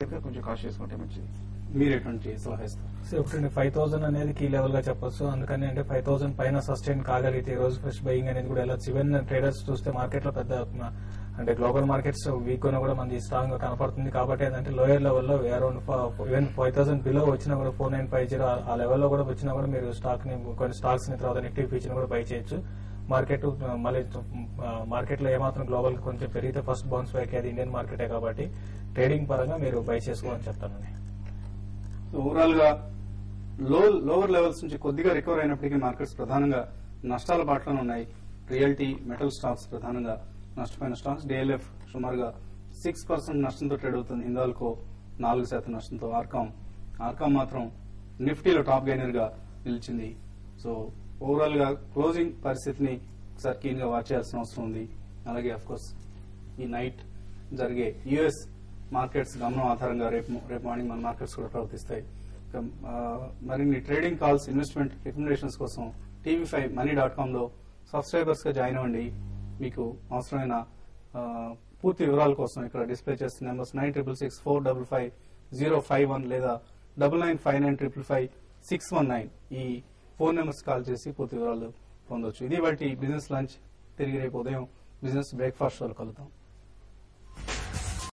కొంచెం కాస్ట్ చేసుకుంటే మంచిది మీరు ఎటువంటి సలహా ఇస్తారు సో ఒకటి ఫైవ్ థౌసండ్ అనేది కీ లెవెల్ గా చెప్పొచ్చు అందుకని అంటే ఫైవ్ థౌసండ్ పైన సస్టైన్ కాగలిగితే ఈ రోజు ఫ్రెష్ బయింగ్ అనేది కూడా వెళ్ళచ్చు ఈవెన్ ట్రేడర్స్ చూస్తే మార్కెట్ లో పెద్ద మ, అంటే గ్లోబల్ మార్కెట్స్ వీక్ గా కూడా మనకి స్ట్రాంగ్ గా కనపడుతుంది కాబట్టి ఏంటంటే లోయర్ లెవెల్లో around even five thousand below వచ్చినా కూడా ఫోర్ నైన్ ఫైవ్ జీరో ఆ లెవెల్లో కూడా వచ్చినా కూడా మీరు స్టాక్ ని కొన్ని స్టాక్స్ ని తర్వాత నిఫ్టీ ఫ్యూచర్ కూడా బై చేయొచ్చు మార్కెట్ మళ్ళీ మార్కెట్ లో ఏమాత్రం గ్లోబల్ కొంచెం పెరిగితే ఫస్ట్ బౌన్స్ బ్యాక్ అది ఇండియన్ మార్కెటే కాబట్టి ట్రేడింగ్ పరంగా మీరు బై చేసుకోవాలని చెప్తానండి ఓవరాల్ గా లో లోవర్ లెవెల్స్ నుంచి కొద్దిగా రికవర్ అయినప్పటికీ మార్కెట్స్ ప్రధానంగా నష్టాల బాటలోనే ఉన్నాయి రియల్టీ మెటల్ స్టాక్స్ ప్రధానంగా నష్టపోయిన స్టాక్స్ డిఎల్ఎఫ్ సుమారుగా సిక్స్ పర్సెంట్ నష్టంతో ట్రేడ్ అవుతుంది హిందాల్కో నాలుగు శాతం నష్టంతో ఆర్కామ్ ఆర్కామ్ మాత్రం నిఫ్టీలో టాప్ గైనర్ గా నిలిచింది సో ఓవరాల్ గా క్లోజింగ్ పరిస్థితిని ఒకసారి కీన్ గా వాచ్ చేయాల్సిన అవసరం ఉంది అలాగే అఫ్ కోర్స్ ఈ నైట్ జరిగే యుఎస్ మార్కెట్స్ గమనం ఆధారంగా రేపు రేపు మార్నింగ్ మన మార్కెట్స్ కూడా ప్రవర్తిస్తాయి ఇక, ఆ, మరిన్ని ట్రేడింగ్ కాల్స్ ఇన్వెస్ట్మెంట్ రికమెండేషన్స్ కోసం TV five money dot com లో సబ్స్క్రైబర్స్ గా జాయిన్ అవ్వండి మీకు అవసరమైన ఆ, పూర్తి వివరాల కోసం ఇక్కడ డిస్ప్లే చేస్తున్న numbers nine triple six four double five zero five one లేదా double nine five nine triple five six one nine ఈ ఫోన్ నెంబర్స్ కాల్ చేసి పూర్తి వివరాలు పొందొచ్చు ఇది వాటి బిజినెస్ లంచ్ తిరిగి రేపు ఉదయం బిజినెస్ బ్రేక్ఫాస్ట్ షోలో కలుద్దాం